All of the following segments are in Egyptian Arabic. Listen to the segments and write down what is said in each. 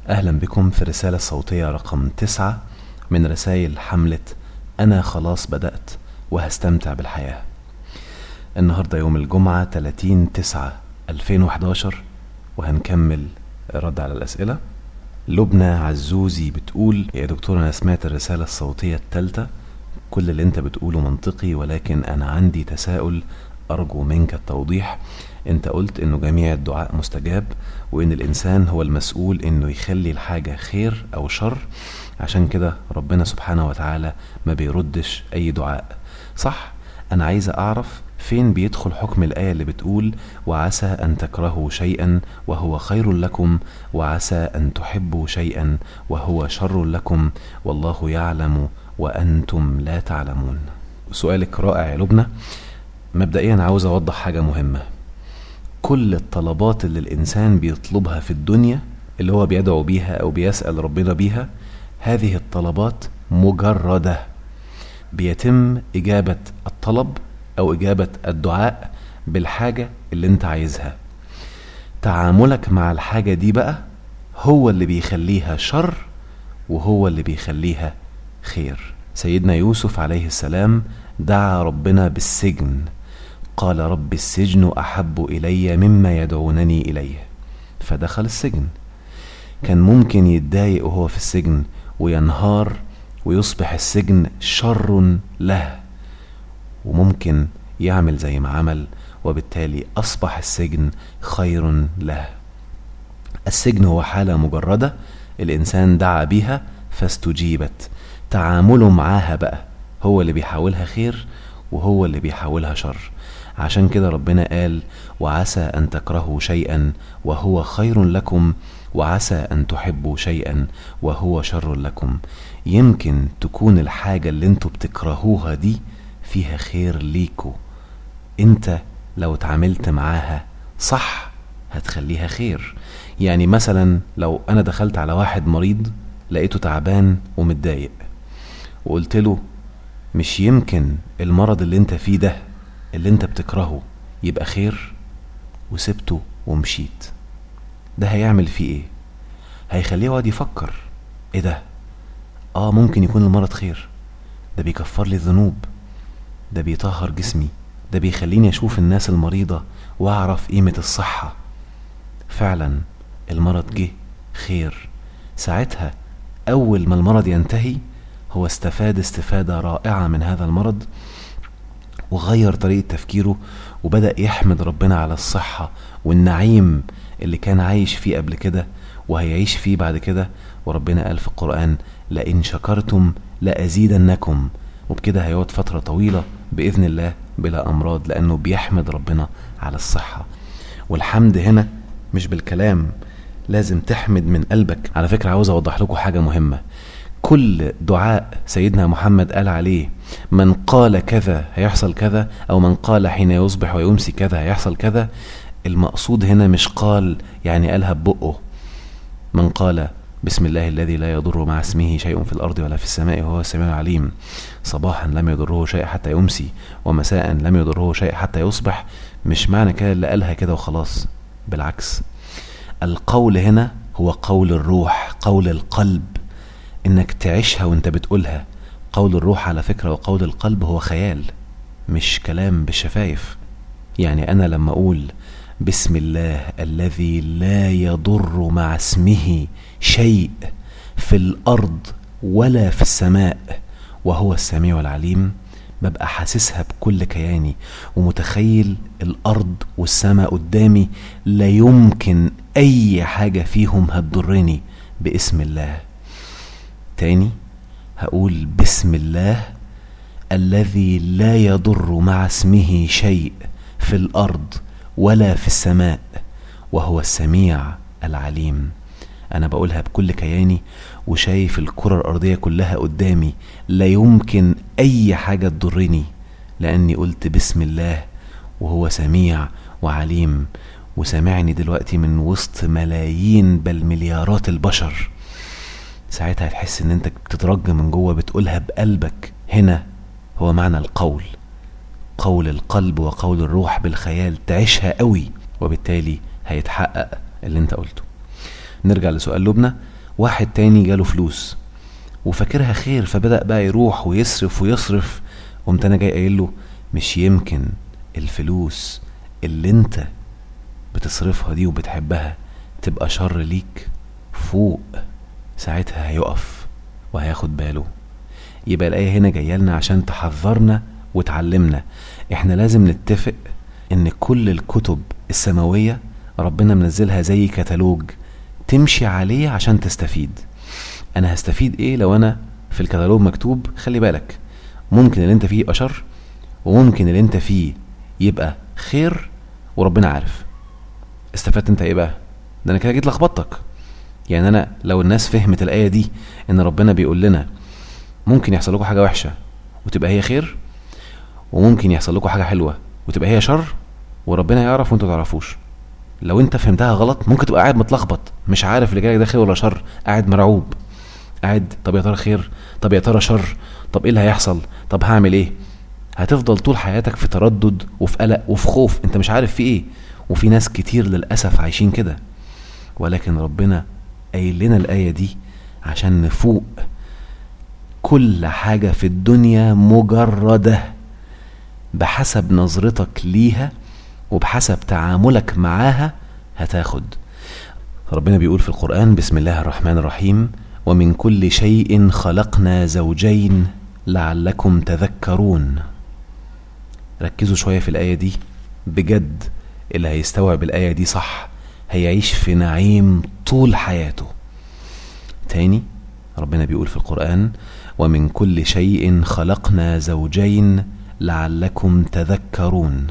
أهلا بكم في الرسالة الصوتية رقم تسعة من رسائل حملة أنا خلاص بدأت وهستمتع بالحياة النهاردة يوم الجمعة 30 تسعة 2011 وهنكمل رد على الأسئلة لبنى عزوزي بتقول يا دكتور أنا سمعت الرسالة الصوتية التالتة كل اللي انت بتقوله منطقي ولكن أنا عندي تساؤل أرجو منك التوضيح انت قلت انه جميع الدعاء مستجاب وان الانسان هو المسؤول انه يخلي الحاجة خير او شر عشان كده ربنا سبحانه وتعالى ما بيردش اي دعاء صح انا عايز اعرف فين بيدخل حكم الآية اللي بتقول وعسى أن تكرهوا شيئا وهو خير لكم وعسى أن تحبوا شيئا وهو شر لكم والله يعلم وأنتم لا تعلمون سؤالك رائع يا لبنى مبدئيا عاوز أوضح حاجة مهمة كل الطلبات اللي الإنسان بيطلبها في الدنيا اللي هو بيدعو بيها أو بيسأل ربنا بيها هذه الطلبات مجردة بيتم إجابة الطلب أو إجابة الدعاء بالحاجة اللي أنت عايزها تعاملك مع الحاجة دي بقى هو اللي بيخليها شر وهو اللي بيخليها خير سيدنا يوسف عليه السلام دعا ربنا بالسجن قال رب السجن احب الي مما يدعونني اليه فدخل السجن كان ممكن يتضايق وهو في السجن وينهار ويصبح السجن شر له وممكن يعمل زي ما عمل وبالتالي اصبح السجن خير له السجن هو حاله مجرده الانسان دعا بها فاستجيبت تعامله معاها بقى هو اللي بيحاولها خير وهو اللي بيحاولها شر عشان كده ربنا قال وعسى ان تكرهوا شيئا وهو خير لكم وعسى ان تحبوا شيئا وهو شر لكم يمكن تكون الحاجة اللي انتوا بتكرهوها دي فيها خير ليكوا انت لو اتعاملت معاها صح هتخليها خير يعني مثلا لو انا دخلت على واحد مريض لقيته تعبان ومتضايق وقلت له مش يمكن المرض اللي انت فيه ده اللي انت بتكرهه يبقى خير وسبته ومشيت ده هيعمل فيه ايه هيخليه يقعد يفكر ايه ده اه ممكن يكون المرض خير ده بيكفر لي الذنوب ده بيطهر جسمي ده بيخليني اشوف الناس المريضة واعرف قيمة الصحة فعلا المرض جه خير ساعتها اول ما المرض ينتهي هو استفاد استفادة رائعة من هذا المرض وغير طريقة تفكيره وبدأ يحمد ربنا على الصحة والنعيم اللي كان عايش فيه قبل كده وهيعيش فيه بعد كده وربنا قال في القرآن لئن شكرتم لأزيدنكم وبكده هيقعد فترة طويلة بإذن الله بلا أمراض لأنه بيحمد ربنا على الصحة والحمد هنا مش بالكلام لازم تحمد من قلبك على فكرة عاوز أوضح لكم حاجة مهمة كل دعاء سيدنا محمد قال عليه من قال كذا هيحصل كذا او من قال حين يصبح ويمسي كذا هيحصل كذا المقصود هنا مش قال يعني قالها ببقه من قال بسم الله الذي لا يضر مع اسمه شيء في الارض ولا في السماء وهو السميع العليم صباحا لم يضره شيء حتى يمسي ومساء لم يضره شيء حتى يصبح مش معنى كده اللي قالها كده وخلاص بالعكس القول هنا هو قول الروح قول القلب انك تعيشها وانت بتقولها قول الروح على فكرة وقول القلب هو خيال مش كلام بالشفايف يعني انا لما اقول بسم الله الذي لا يضر مع اسمه شيء في الارض ولا في السماء وهو السميع العليم ببقى حاسسها بكل كياني ومتخيل الارض والسماء قدامي لا يمكن اي حاجة فيهم هتضرني باسم الله تاني هقول بسم الله الذي لا يضر مع اسمه شيء في الارض ولا في السماء وهو السميع العليم انا بقولها بكل كياني وشايف الكرة الارضية كلها قدامي لا يمكن اي حاجة تضرني لاني قلت بسم الله وهو سميع وعليم وسامعني دلوقتي من وسط ملايين بل مليارات البشر ساعتها هتحس ان انت بتترج من جوه بتقولها بقلبك هنا هو معنى القول قول القلب وقول الروح بالخيال تعيشها قوي وبالتالي هيتحقق اللي انت قلته نرجع لسؤال لبنى واحد تاني جاله فلوس وفاكرها خير فبدأ بقى يروح ويصرف ويصرف قمت انا جاي قايل له مش يمكن الفلوس اللي انت بتصرفها دي وبتحبها تبقى شر ليك فوق ساعتها هيقف وهياخد باله يبقى الآية هنا جاية لنا عشان تحذرنا وتعلمنا احنا لازم نتفق ان كل الكتب السماوية ربنا منزلها زي كتالوج تمشي عليه عشان تستفيد انا هستفيد ايه لو انا في الكتالوج مكتوب خلي بالك ممكن اللي انت فيه يبقى شر وممكن اللي انت فيه يبقى خير وربنا عارف استفدت انت ايه بقى ده انا كده جيت لخبطتك يعني انا لو الناس فهمت الايه دي ان ربنا بيقول لنا ممكن يحصل لكم حاجه وحشه وتبقى هي خير وممكن يحصل لكم حاجه حلوه وتبقى هي شر وربنا يعرف وانتوا تعرفوش لو انت فهمتها غلط ممكن تبقى قاعد متلخبط مش عارف اللي جاي ده خير ولا شر قاعد مرعوب قاعد طب يا ترى خير طب يا ترى شر طب ايه اللي هيحصل طب هعمل ايه هتفضل طول حياتك في تردد وفي قلق وفي خوف انت مش عارف في ايه وفي ناس كتير للاسف عايشين كده ولكن ربنا قايل لنا الايه دي عشان نفوق كل حاجه في الدنيا مجرده بحسب نظرتك ليها وبحسب تعاملك معاها هتاخد ربنا بيقول في القرآن بسم الله الرحمن الرحيم ومن كل شيء خلقنا زوجين لعلكم تذكرون ركزوا شوية في الآية دي بجد اللي هيستوعب الآية دي صح هيعيش في نعيم طول حياته تاني ربنا بيقول في القرآن ومن كل شيء خلقنا زوجين لعلكم تذكرون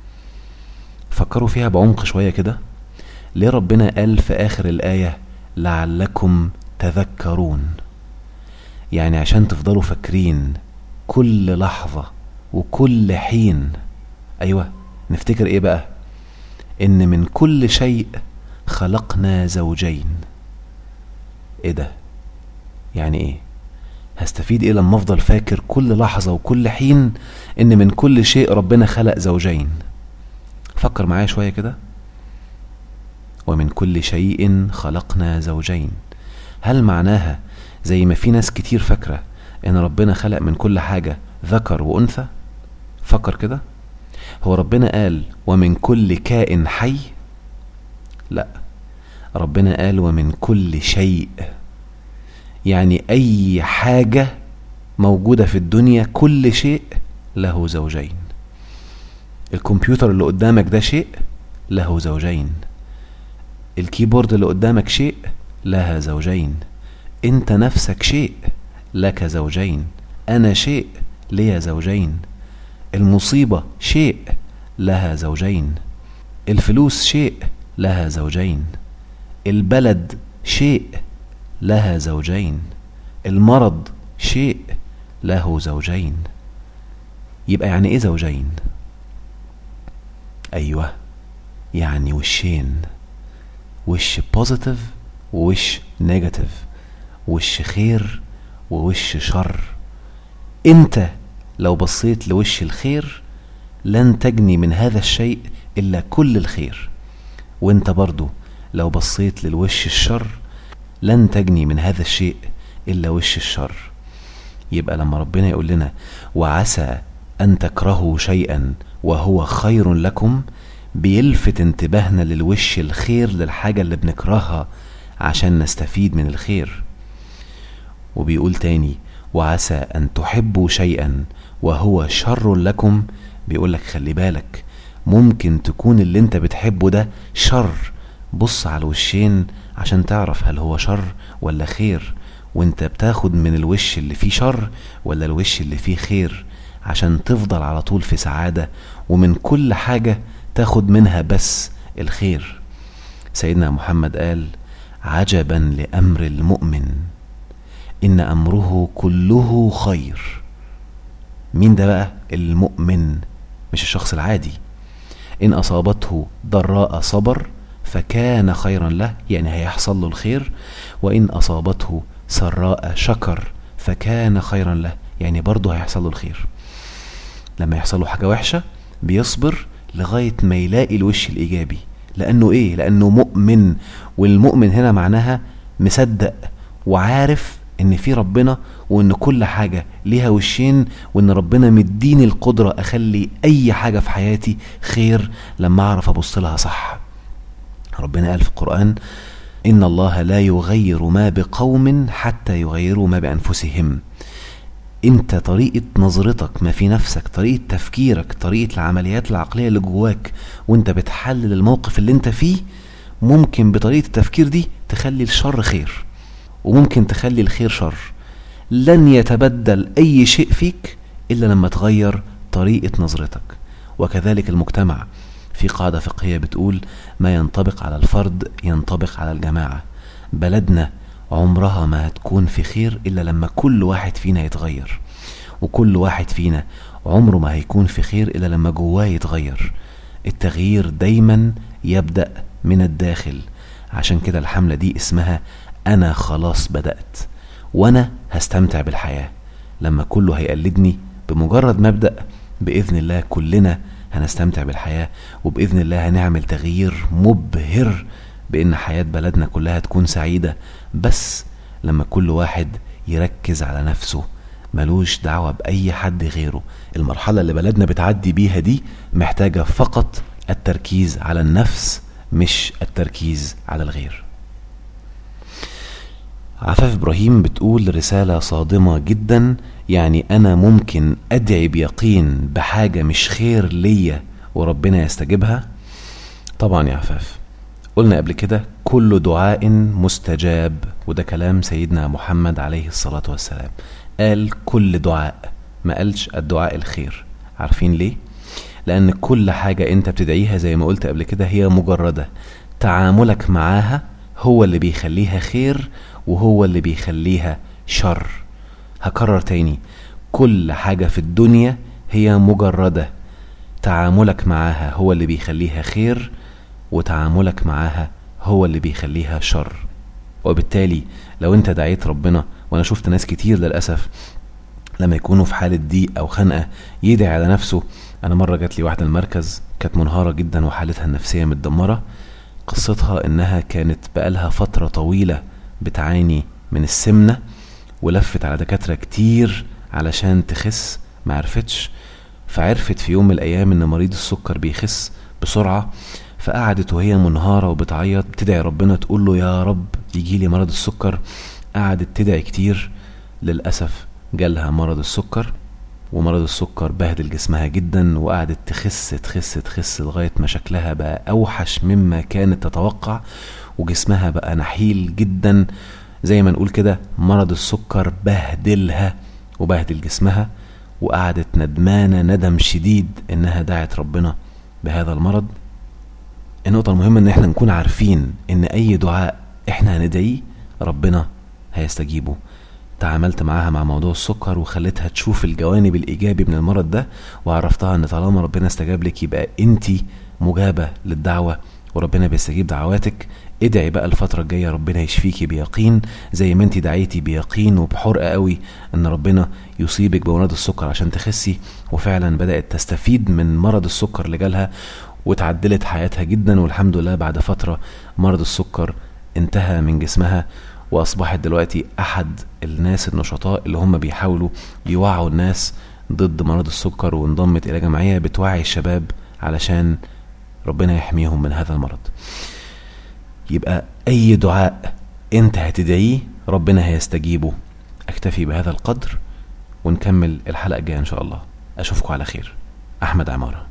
فكروا فيها بعمق شوية كده ليه ربنا قال في آخر الآية لعلكم تذكرون يعني عشان تفضلوا فاكرين كل لحظة وكل حين أيوة نفتكر إيه بقى إن من كل شيء خلقنا زوجين إيه ده يعني إيه هستفيد إيه لما أفضل فاكر كل لحظة وكل حين إن من كل شيء ربنا خلق زوجين فكر معايا شوية كده ومن كل شيء خلقنا زوجين هل معناها زي ما في ناس كتير فاكرة ان ربنا خلق من كل حاجة ذكر وانثى فكر كده هو ربنا قال ومن كل كائن حي لا ربنا قال ومن كل شيء يعني اي حاجة موجودة في الدنيا كل شيء له زوجين الكمبيوتر اللي قدامك ده شيء له زوجين الكيبورد اللي قدامك شيء لها زوجين انت نفسك شيء لك زوجين انا شيء لي زوجين المصيبه شيء لها زوجين الفلوس شيء لها زوجين البلد شيء لها زوجين المرض شيء له زوجين يبقى يعني ايه زوجين ايوه يعني وشين وش بوزيتيف ووش نيجاتيف وش خير ووش شر انت لو بصيت لوش الخير لن تجني من هذا الشيء الا كل الخير وانت برضو لو بصيت للوش الشر لن تجني من هذا الشيء الا وش الشر يبقى لما ربنا يقول لنا وعسى ان تكرهوا شيئا وهو خير لكم بيلفت انتباهنا للوش الخير للحاجة اللي بنكرهها عشان نستفيد من الخير وبيقول تاني وعسى أن تحبوا شيئا وهو شر لكم بيقولك خلي بالك ممكن تكون اللي انت بتحبه ده شر بص على الوشين عشان تعرف هل هو شر ولا خير وانت بتاخد من الوش اللي فيه شر ولا الوش اللي فيه خير عشان تفضل على طول في سعادة ومن كل حاجة تاخد منها بس الخير سيدنا محمد قال عجبا لامر المؤمن ان امره كله خير مين ده بقى المؤمن مش الشخص العادي ان اصابته ضراء صبر فكان خيرا له يعني هيحصل له الخير وان اصابته سراء شكر فكان خيرا له يعني برضه هيحصل له الخير لما يحصل له حاجه وحشه بيصبر لغايه ما يلاقي الوش الايجابي لانه ايه لانه مؤمن والمؤمن هنا معناها مصدق وعارف ان في ربنا وان كل حاجة ليها وشين وان ربنا مديني القدرة اخلي اي حاجة في حياتي خير لما اعرف ابص لها صح ربنا قال في القرآن ان الله لا يغير ما بقوم حتى يغيروا ما بانفسهم انت طريقة نظرتك ما في نفسك طريقة تفكيرك طريقة العمليات العقلية اللي جواك وانت بتحلل الموقف اللي انت فيه ممكن بطريقة التفكير دي تخلي الشر خير وممكن تخلي الخير شر لن يتبدل اي شيء فيك الا لما تغير طريقة نظرتك وكذلك المجتمع في قاعدة فقهية بتقول ما ينطبق على الفرد ينطبق على الجماعة بلدنا عمرها ما هتكون في خير إلا لما كل واحد فينا يتغير وكل واحد فينا عمره ما هيكون في خير إلا لما جواه يتغير التغيير دايما يبدأ من الداخل عشان كده الحملة دي اسمها أنا خلاص بدأت وأنا هستمتع بالحياة لما كله هيقلدني بمجرد مبدأ بإذن الله كلنا هنستمتع بالحياة وبإذن الله هنعمل تغيير مبهر بإن حياة بلدنا كلها تكون سعيدة بس لما كل واحد يركز على نفسه ملوش دعوة بأي حد غيره المرحلة اللي بلدنا بتعدي بيها دي محتاجة فقط التركيز على النفس مش التركيز على الغير عفاف ابراهيم بتقول رسالة صادمة جدا يعني انا ممكن ادعي بيقين بحاجة مش خير ليا وربنا يستجيبها طبعا يا عفاف قلنا قبل كده كل دعاء مستجاب وده كلام سيدنا محمد عليه الصلاة والسلام قال كل دعاء ما قالش الدعاء الخير عارفين ليه لان كل حاجة انت بتدعيها زي ما قلت قبل كده هي مجردة تعاملك معاها هو اللي بيخليها خير وهو اللي بيخليها شر هكرر تاني كل حاجة في الدنيا هي مجردة تعاملك معاها هو اللي بيخليها خير وتعاملك معاها هو اللي بيخليها شر وبالتالي لو انت دعيت ربنا وانا شفت ناس كتير للأسف لما يكونوا في حالة ضيق أو خنقة يدعي على نفسه أنا مرة جات لي واحدة المركز كانت منهارة جدا وحالتها النفسية متدمرة قصتها إنها كانت بقالها فترة طويلة بتعاني من السمنة ولفت على دكاترة كتير علشان تخس معرفتش فعرفت في يوم من الأيام إن مريض السكر بيخس بسرعة فقعدت وهي منهارة وبتعيط بتدعي ربنا تقول له يا رب يجيلي مرض السكر قعدت تدعي كتير للأسف جالها مرض السكر ومرض السكر بهدل جسمها جدا وقعدت تخس تخس تخس لغاية ما شكلها بقى أوحش مما كانت تتوقع وجسمها بقى نحيل جدا زي ما نقول كده مرض السكر بهدلها وبهدل جسمها وقعدت ندمانة ندم شديد انها دعت ربنا بهذا المرض النقطة المهمة ان احنا نكون عارفين ان اي دعاء احنا هندعيه ربنا هيستجيبه تعاملت معاها مع موضوع السكر وخليتها تشوف الجوانب الايجابي من المرض ده وعرفتها ان طالما ربنا استجاب لك يبقى انت مجابة للدعوة وربنا بيستجيب دعواتك ادعي بقى الفترة الجاية ربنا يشفيكي بيقين زي ما انت دعيتي بيقين وبحرقة قوي ان ربنا يصيبك بمرض السكر عشان تخسي وفعلا بدأت تستفيد من مرض السكر اللي جالها وتعدلت حياتها جدا والحمد لله بعد فترة مرض السكر انتهى من جسمها واصبحت دلوقتي احد الناس النشطاء اللي هم بيحاولوا يوعوا الناس ضد مرض السكر وانضمت الى جمعية بتوعي الشباب علشان ربنا يحميهم من هذا المرض يبقى اي دعاء انت هتدعيه ربنا هيستجيبه اكتفي بهذا القدر ونكمل الحلقة الجاية ان شاء الله اشوفكم على خير احمد عماره